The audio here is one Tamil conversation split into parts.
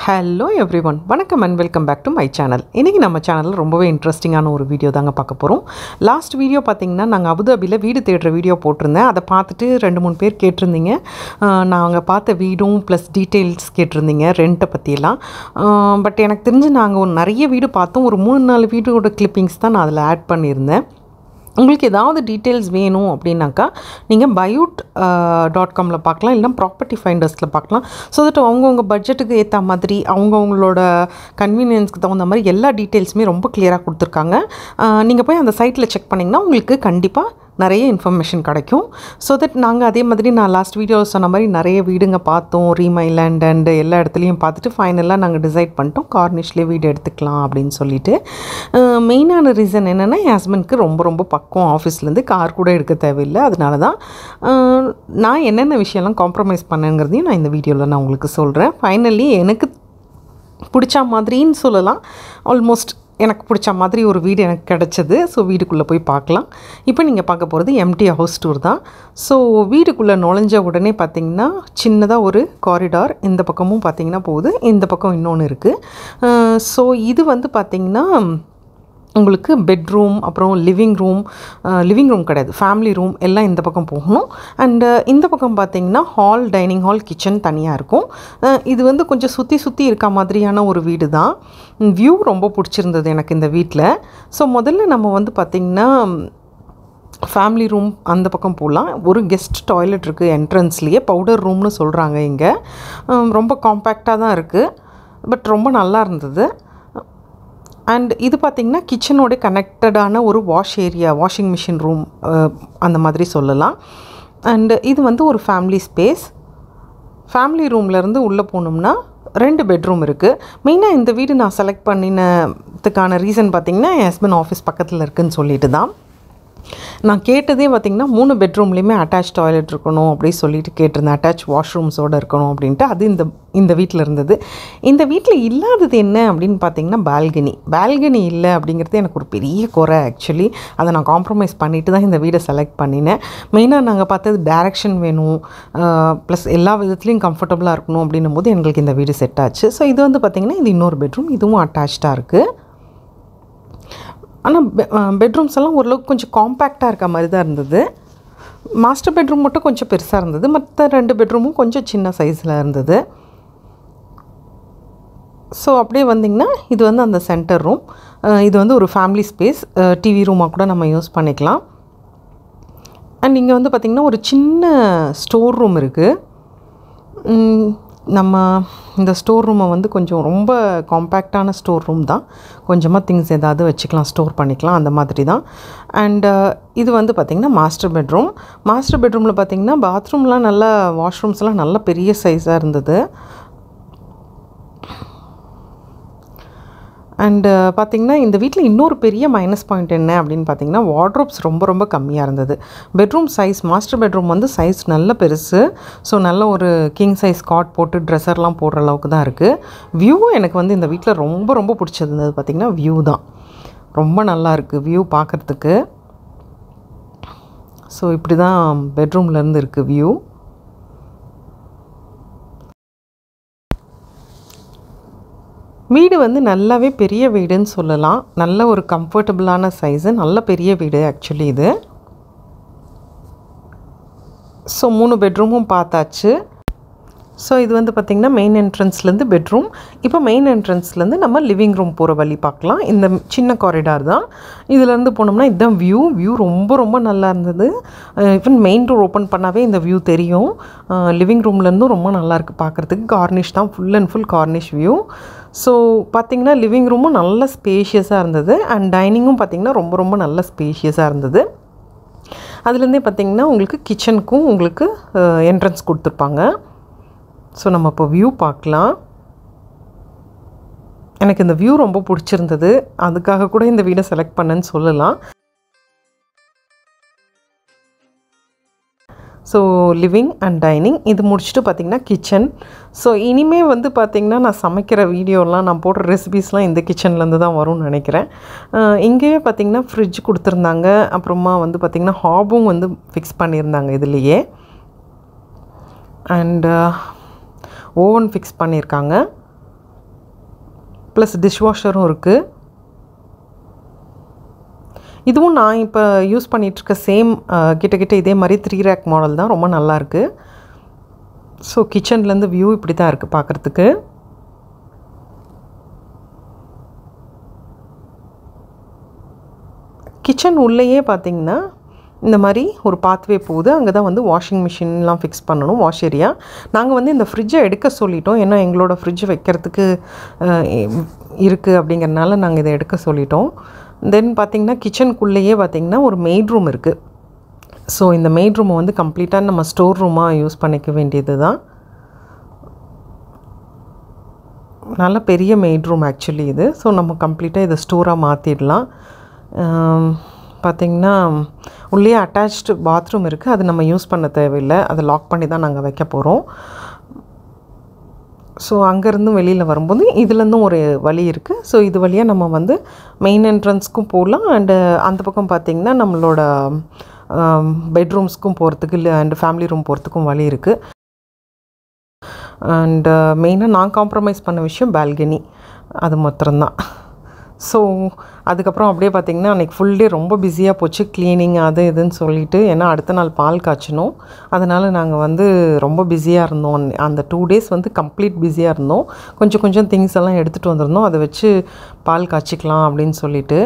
ஹலோ எவ்ரி ஒன் வணக்கம் and welcome back to my channel இன்றைக்கி நம்ம சேனலில் ரொம்பவே இன்ட்ரெஸ்டிங்கான ஒரு வீடியோ தாங்க பார்க்க போகிறோம் லாஸ்ட் வீடியோ பார்த்தீங்கன்னா நாங்கள் அபுதாபியில் வீடு தேடுற வீடியோ போட்டிருந்தேன் அதை பார்த்துட்டு ரெண்டு மூணு பேர் கேட்டிருந்தீங்க நாங்கள் பார்த்த வீடும் ப்ளஸ் டீட்டெயில்ஸ் கேட்டிருந்தீங்க ரெண்ட்டை பற்றியெல்லாம் பட் எனக்கு தெரிஞ்சு நாங்கள் ஒரு நிறைய வீடு பார்த்தோம் ஒரு மூணு நாலு வீடோட கிளிப்பிங்ஸ் தான் நான் அதில் ஆட் பண்ணியிருந்தேன் உங்களுக்கு ஏதாவது டீட்டெயில்ஸ் வேணும் அப்படின்னாக்கா நீங்கள் பயூட் டாட் காமில் பார்க்கலாம் இல்லைனா ப்ராப்பர்ட்டி ஃபைண்டர்ஸில் பார்க்கலாம் ஸோ தட் அவங்கவுங்க பட்ஜெட்டுக்கு ஏற்ற மாதிரி அவங்கவுங்களோட கன்வீனியன்ஸ்க்கு தகுந்த மாதிரி எல்லா டீட்டெயில்ஸுமே ரொம்ப கிளியராக கொடுத்துருக்காங்க நீங்கள் போய் அந்த சைட்டில் செக் பண்ணிங்கன்னா உங்களுக்கு கண்டிப்பாக நிறைய இன்ஃபர்மேஷன் கிடைக்கும் ஸோ தட் நாங்கள் அதே மாதிரி நான் லாஸ்ட் வீடியோ சொன்ன மாதிரி நிறைய வீடுங்க பார்த்தோம் ரீமைலேண்ட் அண்டு எல்லா இடத்துலையும் பார்த்துட்டு ஃபைனலாக நாங்கள் டிசைட் பண்ணிட்டோம் கார்னிஷ்லேயே வீடு எடுத்துக்கலாம் அப்படின்னு சொல்லிட்டு மெயினான ரீசன் என்னென்னா என் ஹஸ்பண்ட்க்கு ரொம்ப ரொம்ப பக்கம் ஆஃபீஸ்லேருந்து கார் கூட எடுக்க தேவையில்லை அதனால தான் அஹ், நான் என்னென்ன விஷயம்லாம் காம்ப்ரமைஸ் பண்ணேங்கிறதையும் நான் இந்த வீடியோவில் நான் உங்களுக்கு சொல்கிறேன் ஃபைனலி எனக்கு பிடிச்ச மாதிரின்னு சொல்லலாம் ஆல்மோஸ்ட் எனக்கு பிடிச்ச மாதிரி ஒரு வீடு எனக்கு கிடச்சிது ஸோ வீடுக்குள்ளே போய் பார்க்கலாம் இப்போ நீங்கள் பார்க்க போகிறது எம்டி ஹவுஸ் டூர் தான் ஸோ வீடுக்குள்ளே நுழைஞ்ச உடனே பார்த்தீங்கன்னா சின்னதாக ஒரு காரிடார் இந்த பக்கமும் பார்த்தீங்கன்னா போகுது இந்த பக்கம் இன்னொன்று இருக்குது ஸோ இது வந்து பார்த்திங்கன்னா உங்களுக்கு பெட்ரூம் அப்புறம் லிவிங் ரூம் லிவிங் ரூம் கிடையாது ஃபேமிலி ரூம் எல்லாம் இந்த பக்கம் போகணும் அண்டு இந்த பக்கம் பார்த்தீங்கன்னா ஹால் டைனிங் ஹால் கிச்சன் தனியாக இருக்கும் அஹ் இது வந்து கொஞ்சம் சுற்றி சுற்றி இருக்க மாதிரியான ஒரு வீடு தான் வியூ ரொம்ப பிடிச்சிருந்தது எனக்கு இந்த வீட்டில் ஸோ முதல்ல நம்ம வந்து பார்த்திங்கன்னா ஃபேமிலி ரூம் அந்த பக்கம் போகலாம் ஒரு கெஸ்ட் டாய்லெட் இருக்குது என்ட்ரன்ஸ்லேயே பவுடர் ரூம்னு சொல்கிறாங்க இங்கே ரொம்ப காம்பேக்டாக தான் இருக்குது பட் ரொம்ப நல்லா இருந்தது அண்ட் இது பார்த்திங்கன்னா கிச்சனோட கனெக்டடான ஒரு wash area washing machine room அந்த மாதிரி சொல்லலாம் அண்ட் இது வந்து ஒரு ஃபேமிலி ஸ்பேஸ் ஃபேமிலி ரூம்லேருந்து உள்ளே போனோம்னா ரெண்டு பெட்ரூம் இருக்குது மெயினாக இந்த வீடு நான் செலக்ட் பண்ணினதுக்கான ரீசன் பார்த்திங்கன்னா என் ஹஸ்பண்ட் ஆஃபீஸ் பக்கத்தில் இருக்குதுன்னு சொல்லிட்டு தான் நான் கேட்டதே பார்த்திங்கன்னா மூணு பெட்ரூம்லேயுமே அட்டாச் டாய்லெட் இருக்கணும் அப்படி சொல்லிட்டு கேட்டிருந்தேன் அட்டாச் வாஷ்ரூம்ஸோடு இருக்கணும் அப்படின்ட்டு அது இந்த இந்த வீட்டில் இருந்தது இந்த வீட்டில் இல்லாதது என்ன அப்படின்னு பார்த்தீங்கன்னா பால்கனி பால்கனி இல்லை அப்படிங்கிறது எனக்கு ஒரு பெரிய குறை ஆக்சுவலி அதை நான் காம்ப்ரமைஸ் பண்ணிட்டு தான் இந்த வீடை செலக்ட் பண்ணினேன் மெயினாக நாங்கள் பார்த்தது டேரெக்ஷன் வேணும் ப்ளஸ் எல்லா விதத்துலேயும் கம்ஃபர்டபுளாக இருக்கணும் அப்படின்னும் போது எங்களுக்கு இந்த வீடு செட் ஆச்சு ஸோ இது வந்து பார்த்திங்கன்னா இது இன்னொரு பெட்ரூம் இதுவும் அட்டாச்சாக இருக்குது ஆனால் பெட்ரூம்ஸ் எல்லாம் ஓரளவுக்கு கொஞ்சம் காம்பேக்டாக இருக்க மாதிரி தான் இருந்தது மாஸ்டர் பெட்ரூம் மட்டும் கொஞ்சம் பெருசாக இருந்தது மற்ற ரெண்டு பெட்ரூமும் கொஞ்சம் சின்ன சைஸில் இருந்தது ஸோ அப்படியே வந்திங்கன்னா இது வந்து அந்த சென்டர் ரூம் இது வந்து ஒரு ஃபேமிலி ஸ்பேஸ் டிவி ரூமாக கூட நம்ம யூஸ் பண்ணிக்கலாம் அண்ட் இங்கே வந்து பார்த்திங்கன்னா ஒரு சின்ன ஸ்டோர் ரூம் இருக்குது நம்ம இந்த ஸ்டோர் ரூமை வந்து கொஞ்சம் ரொம்ப காம்பேக்டான ஸ்டோர் ரூம் தான் கொஞ்சமாக திங்ஸ் ஏதாவது வச்சுக்கலாம் ஸ்டோர் பண்ணிக்கலாம் அந்த மாதிரி தான் அண்டு இது வந்து பார்த்திங்கன்னா மாஸ்டர் பெட்ரூம் மாஸ்டர் பெட்ரூமில் பார்த்திங்கன்னா பாத்ரூம்லாம் நல்லா வாஷ்ரூம்ஸ்லாம் நல்ல பெரிய சைஸாக இருந்தது அண்டு பார்த்திங்கன்னா இந்த வீட்டில் இன்னொரு பெரிய மைனஸ் பாயிண்ட் என்ன அப்படின்னு பார்த்தீங்கன்னா வார்ட்ரோப்ஸ் ரொம்ப ரொம்ப கம்மியாக இருந்தது பெட்ரூம் சைஸ் மாஸ்டர் பெட்ரூம் வந்து சைஸ் நல்ல பெருசு ஸோ நல்ல ஒரு கிங் சைஸ் காட் போட்டு ட்ரெஸ்ஸர்லாம் போடுற அளவுக்கு தான் இருக்குது வியூ எனக்கு வந்து இந்த வீட்டில் ரொம்ப ரொம்ப பிடிச்சிருந்தது பார்த்திங்கன்னா வியூ தான் ரொம்ப நல்லா இருக்குது வியூ பார்க்குறதுக்கு ஸோ இப்படி தான் பெட்ரூம்லேருந்து இருக்குது வியூ வீடு வந்து நல்லாவே பெரிய வீடுன்னு சொல்லலாம் நல்ல ஒரு கம்ஃபர்டபுளான சைஸு நல்ல பெரிய வீடு ஆக்சுவலி இது ஸோ மூணு பெட்ரூமும் பார்த்தாச்சு ஸோ இது வந்து பார்த்திங்கன்னா மெயின் என்ட்ரன்ஸ்லேருந்து பெட்ரூம் இப்போ மெயின் என்ட்ரன்ஸ்லேருந்து நம்ம லிவிங் ரூம் போகிற வழி பார்க்கலாம் இந்த சின்ன காரிடார் தான் இதுலேருந்து போனோம்னா இதுதான் வியூ வியூ ரொம்ப ரொம்ப நல்லா இருந்தது ஈவன் மெயின் டோர் ஓப்பன் பண்ணாவே இந்த வியூ தெரியும் லிவிங் ரூம்லேருந்தும் ரொம்ப நல்லா இருக்குது பார்க்குறதுக்கு கார்னிஷ் தான் full and full Corniche view so பார்த்திங்கன்னா லிவிங் ரூமும் நல்ல ஸ்பேஷியஸாக இருந்தது அண்ட் டைனிங்கும் பார்த்திங்கன்னா ரொம்ப ரொம்ப நல்ல ஸ்பேஷியஸாக இருந்தது அதுலேருந்தே பார்த்திங்கன்னா உங்களுக்கு கிச்சனுக்கும் உங்களுக்கு என்ட்ரன்ஸ் கொடுத்துருப்பாங்க ஸோ நம்ம இப்போ வியூ பார்க்கலாம் எனக்கு இந்த வியூ ரொம்ப பிடிச்சிருந்தது அதுக்காக கூட இந்த வீடை செலக்ட் பண்ணேன்னு சொல்லலாம் ஸோ லிவிங் அண்ட் டைனிங் இது முடிச்சுட்டு பார்த்திங்கன்னா கிச்சன் ஸோ இனிமே வந்து பார்த்திங்கன்னா நான் சமைக்கிற வீடியோலாம் நான் போடுற ரெசிபீஸ்லாம் இந்த கிச்சன்லேருந்து தான் வரும்னு நினைக்கிறேன் அஹ் இங்கேயே பார்த்திங்கன்னா ஃப்ரிட்ஜ் கொடுத்துருந்தாங்க அப்புறமா வந்து பார்த்திங்கன்னா ஹாபும் வந்து ஃபிக்ஸ் பண்ணியிருந்தாங்க இதுலேயே அண்டு ஓவன் ஃபிக்ஸ் பண்ணியிருக்காங்க ப்ளஸ் டிஷ்வாஷரும் இருக்குது இதுவும் நான் இப்போ யூஸ் பண்ணிகிட்ருக்க சேம் கிட்ட கிட்ட இதே மாதிரி த்ரீ ரேக் மாடல் தான் ரொம்ப நல்லாயிருக்கு ஸோ கிச்சன்லேருந்து வியூ இப்படி தான் இருக்குது பார்க்குறதுக்கு கிச்சன் உள்ளேயே பார்த்தீங்கன்னா இந்த மாதிரி ஒரு பாத்வே போகுது அங்கே தான் வந்து வாஷிங் மிஷின்லாம் ஃபிக்ஸ் பண்ணணும் வாஷ் ஏரியா நாங்கள் வந்து இந்த ஃப்ரிட்ஜை எடுக்க சொல்லிட்டோம் ஏன்னா எங்களோட ஃப்ரிட்ஜ் வைக்கிறதுக்கு இருக்குது அப்படிங்கிறனால நாங்கள் இதை எடுக்க சொல்லிட்டோம் தென் பார்த்திங்கன்னா கிச்சனுக்குள்ளேயே பார்த்திங்கன்னா ஒரு மெய்ட் ரூம் இருக்குது ஸோ இந்த மெய்ட் ரூமை வந்து கம்ப்ளீட்டாக நம்ம ஸ்டோர் ரூமாக யூஸ் பண்ணிக்க வேண்டியது தான் நல்ல பெரிய மெய்ட் ரூம் ஆக்சுவலி இது ஸோ நம்ம கம்ப்ளீட்டாக இதை ஸ்டோராக மாற்றிடலாம் பார்த்திங்கன்னா உள்ளே அட்டாச்டு பாத்ரூம் இருக்குது அது நம்ம யூஸ் பண்ண தேவையில்லை அதை லாக் பண்ணி தான் நாங்கள் வைக்க போகிறோம் ஸோ அங்கேருந்தும் வெளியில் வரும்போது இதுலேருந்தும் ஒரு வழி இருக்குது ஸோ இது வழியாக நம்ம வந்து மெயின் என்ட்ரன்ஸ்க்கும் போகலாம் அண்டு அந்த பக்கம் பார்த்திங்கன்னா நம்மளோட பெட்ரூம்ஸ்க்கும் போகிறதுக்கு இல்லை அண்டு ஃபேமிலி ரூம் போகிறதுக்கும் வழி இருக்குது அண்டு மெயினாக நான் காம்ப்ரமைஸ் பண்ண விஷயம் பால்கனி அது மாத்திரம்தான் ஸோ அதுக்கப்புறம் அப்படியே பார்த்திங்கன்னா அன்றைக்கி ஃபுல் டே ரொம்ப பிஸியாக போச்சு க்ளீனிங் அது இதுன்னு சொல்லிட்டு ஏன்னா அடுத்த நாள் பால் காய்ச்சணும் அதனால் நாங்கள் வந்து ரொம்ப பிஸியாக இருந்தோம் அந்த டூ டேஸ் வந்து கம்ப்ளீட் பிஸியாக இருந்தோம் கொஞ்சம் கொஞ்சம் திங்ஸ் எல்லாம் எடுத்துகிட்டு வந்திருந்தோம் அதை வச்சு பால் காய்ச்சிக்கலாம் அப்படின்னு சொல்லிட்டு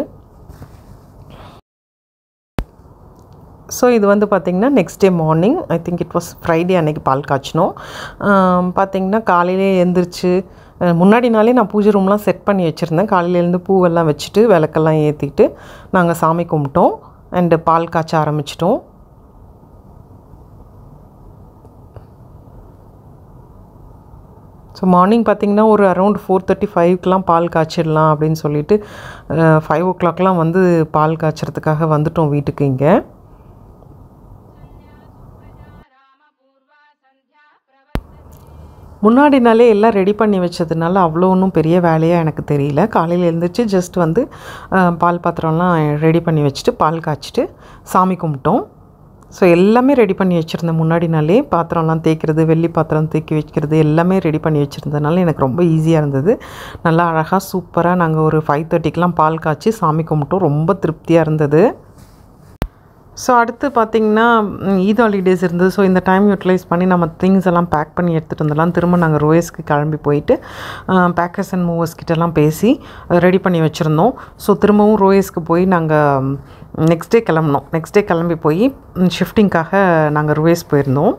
ஸோ இது வந்து பார்த்திங்கன்னா next day morning I think it was Friday அன்னைக்கு பால் காய்ச்சினோம் பார்த்திங்கன்னா காலையிலே எழுந்திரிச்சு முன்னாடி நாளே நான் பூஜை ரூம்லாம் செட் பண்ணி வச்சுருந்தேன் காலையிலேருந்து பூவெல்லாம் வச்சுட்டு விளக்கெல்லாம் ஏற்றிட்டு நாங்கள் சாமி கும்பிட்டோம் அண்டு பால் காய்ச்ச ஆரம்பிச்சிட்டோம் ஸோ மார்னிங் பார்த்திங்கன்னா ஒரு அரௌண்ட் ஃபோர் தேர்ட்டி ஃபைவ்க்கெலாம் பால் காய்ச்சிடலாம் அப்படின்னு சொல்லிட்டு ஃபைவ் ஓ கிளாக்லாம் வந்து பால் காய்ச்சறதுக்காக வந்துட்டோம் வீட்டுக்கு இங்கே முன்னாடி நாளே எல்லாம் ரெடி பண்ணி வச்சதுனால அவ்வளோ ஒன்றும் பெரிய வேலையாக எனக்கு தெரியல காலையில் எழுந்திரிச்சு ஜஸ்ட் வந்து பால் பாத்திரம்லாம் ரெடி பண்ணி வச்சுட்டு பால் காய்ச்சிட்டு சாமி கும்பிட்டோம் ஸோ எல்லாமே ரெடி பண்ணி வச்சுருந்தேன் முன்னாடி நாளே பாத்திரம்லாம் தேய்க்கிறது வெள்ளி பாத்திரம் தேக்கி வைக்கிறது எல்லாமே ரெடி பண்ணி வச்சுருந்ததுனால எனக்கு ரொம்ப ஈஸியாக இருந்தது நல்லா அழகாக சூப்பராக நாங்கள் ஒரு ஃபைவ் தேர்ட்டிக்கெலாம் பால் காய்ச்சி சாமி கும்பிட்டோம் ரொம்ப திருப்தியாக இருந்தது ஸோ அடுத்து பார்த்திங்கன்னா ஈத் ஹாலிடேஸ் இருந்தது ஸோ இந்த டைம் யூட்டிலைஸ் பண்ணி நம்ம திங்ஸ் எல்லாம் பேக் பண்ணி எடுத்துகிட்டு வந்துடலாம் திரும்ப நாங்கள் ரோயஸ்க்கு கிளம்பி போயிட்டு பேக்கர்ஸ் அண்ட் மூவர்ஸ் கிட்டலாம் பேசி ரெடி பண்ணி வச்சுருந்தோம் ஸோ திரும்பவும் ரோயஸ்க்கு போய் நாங்கள் நெக்ஸ்ட் டே கிளம்புனோம் நெக்ஸ்ட் டே கிளம்பி போய் ஷிஃப்டிங்காக நாங்கள் ரோயஸ் போயிருந்தோம்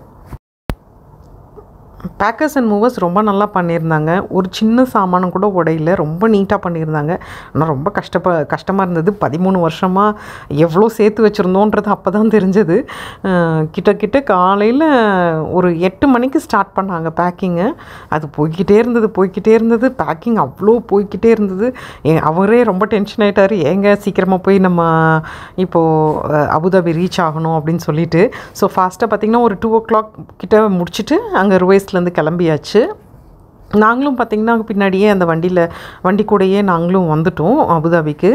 பேக்கர்ஸ் அண்ட் மூவர்ஸ் ரொம்ப நல்லா பண்ணியிருந்தாங்க ஒரு சின்ன சாமானம் கூட உடையில ரொம்ப நீட்டாக பண்ணியிருந்தாங்க ஆனால் ரொம்ப கஷ்டப்ப கஷ்டமாக இருந்தது பதிமூணு வருஷமாக எவ்வளோ சேர்த்து வச்சுருந்தோன்றது அப்போ தான் தெரிஞ்சது கிட்ட கிட்ட காலையில் ஒரு எட்டு மணிக்கு ஸ்டார்ட் பண்ணாங்க பேக்கிங்கு அது போய்கிட்டே இருந்தது போய்கிட்டே இருந்தது பேக்கிங் அவ்வளோ போய்கிட்டே இருந்தது அவரே ரொம்ப டென்ஷன் ஆகிட்டார் ஏங்க சீக்கிரமாக போய் நம்ம இப்போது அபுதாபி ரீச் ஆகணும் அப்படின்னு சொல்லிட்டு ஸோ ஃபாஸ்ட்டாக பார்த்திங்கன்னா ஒரு டூ ஓ கிளாக் கிட்ட முடிச்சுட்டு அங்கே ருவைஸ் லேருந்து கிளம்பியாச்சு நாங்களும் பார்த்திங்கன்னா பின்னாடியே அந்த வண்டியில் வண்டி கூடயே நாங்களும் வந்துட்டோம் அபுதாபிக்கு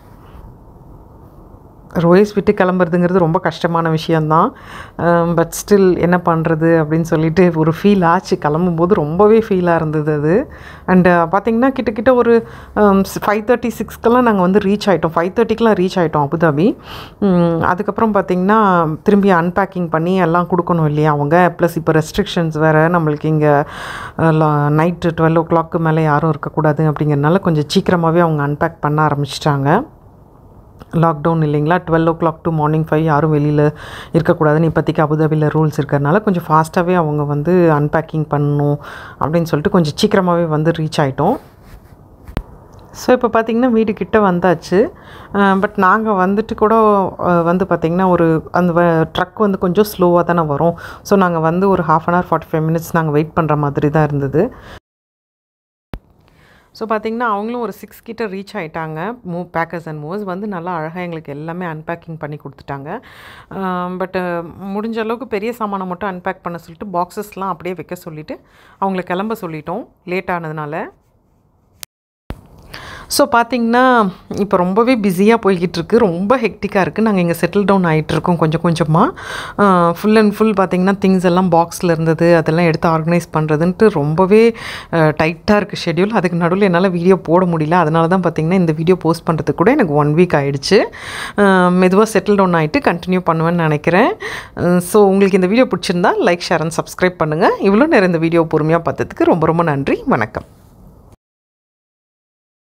ரோயஸ் விட்டு கிளம்புறதுங்கிறது ரொம்ப கஷ்டமான விஷயந்தான் பட் ஸ்டில் என்ன பண்ணுறது அப்படின்னு சொல்லிட்டு ஒரு ஃபீல் ஆச்சு கிளம்பும்போது ரொம்பவே ஃபீலாக இருந்தது அது அண்டு பார்த்திங்கன்னா கிட்டக்கிட்ட ஒரு ஃபைவ் தேர்ட்டி சிக்ஸ்க்கெல்லாம் நாங்கள் வந்து ரீச் ஆகிட்டோம் ஃபைவ் தேர்ட்டிக்கெலாம் ரீச் ஆகிட்டோம் அபுதாபி அதுக்கப்புறம் பார்த்திங்கன்னா திரும்பி அன்பேக்கிங் பண்ணி எல்லாம் கொடுக்கணும் இல்லையா அவங்க ப்ளஸ் இப்போ ரெஸ்ட்ரிக்ஷன்ஸ் வேறு நம்மளுக்கு இங்கே நைட்டு டுவெல் ஓ கிளாக்கு மேலே யாரும் இருக்கக்கூடாது அப்படிங்கிறனால கொஞ்சம் சீக்கிரமாகவே அவங்க அன்பேக் பண்ண ஆரம்பிச்சிட்டாங்க லாக்டவுன் இல்லைங்களா twelve o'clock to morning five யாரும் வெளியில் இருக்கக்கூடாதுன்னு இப்போதைக்கு அபுதாபியில் ரூல்ஸ் இருக்கிறதுனால கொஞ்சம் ஃபாஸ்ட்டாகவே அவங்க வந்து அன்பேக்கிங் பண்ணணும் அப்படின்னு சொல்லிட்டு கொஞ்சம் சீக்கிரமாகவே வந்து ரீச் ஆகிட்டோம் ஸோ இப்போ பார்த்திங்கன்னா வீடு கிட்ட வந்தாச்சு பட் நாங்கள் வந்துட்டு கூட வந்து பார்த்திங்கன்னா ஒரு அந்த ட்ரக் வந்து கொஞ்சம் ஸ்லோவாக தானே வரும் ஸோ நாங்கள் வந்து ஒரு half an hour forty five minutes நாங்கள் வெயிட் பண்ணுற மாதிரி தான் இருந்தது ஸோ பார்த்திங்கன்னா அவங்களும் ஒரு சிக்ஸ் கிட்ட ரீச் ஆகிட்டாங்க மூவ் பேக்கர்ஸ் அண்ட் மூவர்ஸ் வந்து நல்லா அழகாக எங்களுக்கு எல்லாமே அன்பேக்கிங் பண்ணி கொடுத்துட்டாங்க பட் முடிஞ்ச அளவுக்கு பெரிய சாமானை மட்டும் அன்பேக் பண்ண சொல்லிட்டு பாக்ஸஸ்லாம் அப்படியே வைக்க சொல்லிவிட்டு அவங்கள கிளம்ப சொல்லிட்டோம் லேட் ஆனதுனால ஸோ பார்த்தீங்கன்னா இப்போ ரொம்பவே பிஸியாக போய்கிட்டு இருக்கு ரொம்ப ஹெக்டிக்காக இருக்குது நாங்கள் இங்கே செட்டில் டவுன் ஆகிட்டு இருக்கோம் கொஞ்சம் கொஞ்சமாக ஃபுல் அண்ட் ஃபுல் பார்த்தீங்கன்னா திங்ஸ் எல்லாம் பாக்ஸில் இருந்தது அதெல்லாம் எடுத்து ஆர்கனைஸ் பண்ணுறதுன்ட்டு ரொம்பவே டைட்டாக இருக்குது ஷெட்யூல் அதுக்கு நடுவில் என்னால் வீடியோ போட முடியல அதனால தான் பார்த்தீங்கன்னா இந்த வீடியோ போஸ்ட் பண்ணுறதுக்கு கூட எனக்கு ஒன் வீக் ஆகிடுச்சு மெதுவாக செட்டில் டவுன் ஆகிட்டு கண்டினியூ பண்ணுவேன்னு நினைக்கிறேன் ஸோ உங்களுக்கு இந்த வீடியோ பிடிச்சிருந்தா லைக் ஷேர் அண்ட் சப்ஸ்கிரைப் பண்ணுங்கள் இவ்வளோ நேரம் இந்த வீடியோ பொறுமையாக பார்த்ததுக்கு ரொம்ப ரொம்ப நன்றி வணக்கம்